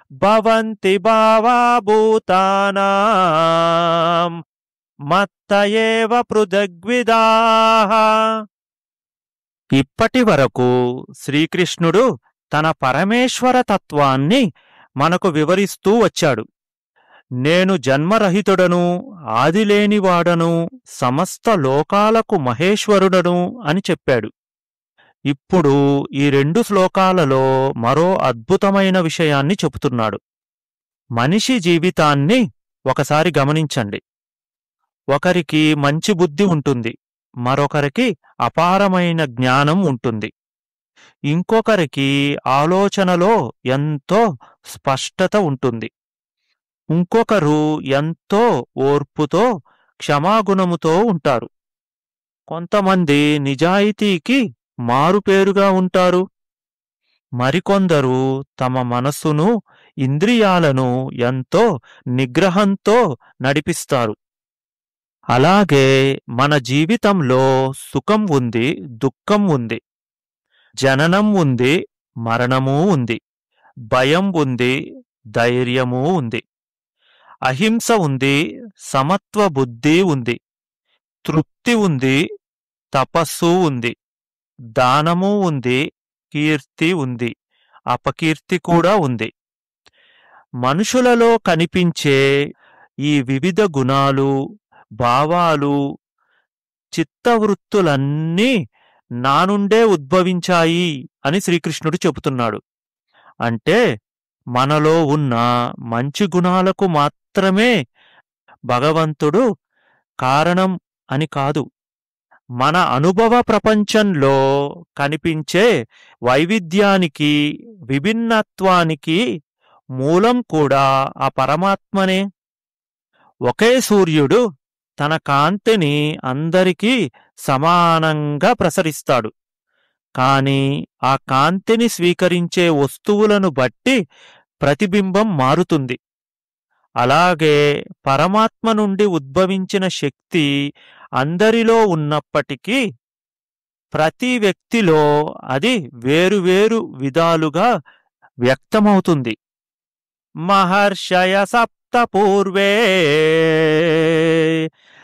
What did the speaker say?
భవంతి భావాభూతానాం మత్త ఏవ పృథగ్విదాః ఇప్పటి వరకు శ్రీకృష్ణుడు తన పరమేశ్వర తత్వాన్ని మనకు వివరిస్తూ వచ్చాడు నేను జన్మరహితుడను ఆదిలేనివాడను సమస్త లోకాలకు మహేశ్వరుడను అని చెప్పాడు ఇప్పుడు ఈ రెండు శ్లోకాలలో మరో అద్భుతమైన విషయాన్ని చెబుతున్నాడు మనిషి జీవితాన్ని ఒకసారి గమనించండి ఒకరికి మంచి బుద్ధి ఉంటుంది మరొకరికి అపారమైన జ్ఞానం ఉంటుంది ఇంకొకరికి ఆలోచనలో ఎంతో స్పష్టత ఉంటుంది ఇంకొకరు ఎంతో ఓర్పుతో క్షమాగుణముతో ఉంటారు కొంతమంది నిజాయితీకి మారుపేరుగా ఉంటారు మరికొందరు తమ మనస్సును ఇంద్రియాలను ఎంతో నిగ్రహంతో నడిపిస్తారు అలాగే మన జీవితంలో సుఖం ఉంది దుఃఖం ఉంది జననం ఉంది మరణమూ ఉంది భయం ఉంది ధైర్యమూ ఉంది అహింస ఉంది సమత్వ బుద్ధి ఉంది తృప్తి ఉంది తపస్సు ఉంది దానము ఉంది కీర్తి ఉంది అపకీర్తి కూడా ఉంది మనుషులలో కనిపించే ఈ వివిధ గుణాలు భావాలు చిత్తవృత్తులన్నీ నా నుండే ఉద్భవించాయి అని శ్రీకృష్ణుడు చెబుతున్నాడు అంటే మనలో ఉన్న మంచి గుణాలకు మాత్రమే భగవంతుడు కారణం అని కాదు మన అనుభవ ప్రపంచంలో కనిపించే వైవిధ్యానికి విభిన్నత్వానికి మూలం కూడా ఆ పరమాత్మనే ఒకే సూర్యుడు తన కాంతిని అందరికీ సమానంగా ప్రసరిస్తాడు కాని ఆ కాంతిని స్వీకరించే వస్తువులను బట్టి ప్రతిబింబం మారుతుంది అలాగే పరమాత్మ నుండి ఉద్భవించిన శక్తి అందరిలో ఉన్నప్పటికీ ప్రతి వ్యక్తిలో అది వేరువేరు విధాలుగా వ్యక్తమవుతుంది మహర్షయ సప్త పూర్వే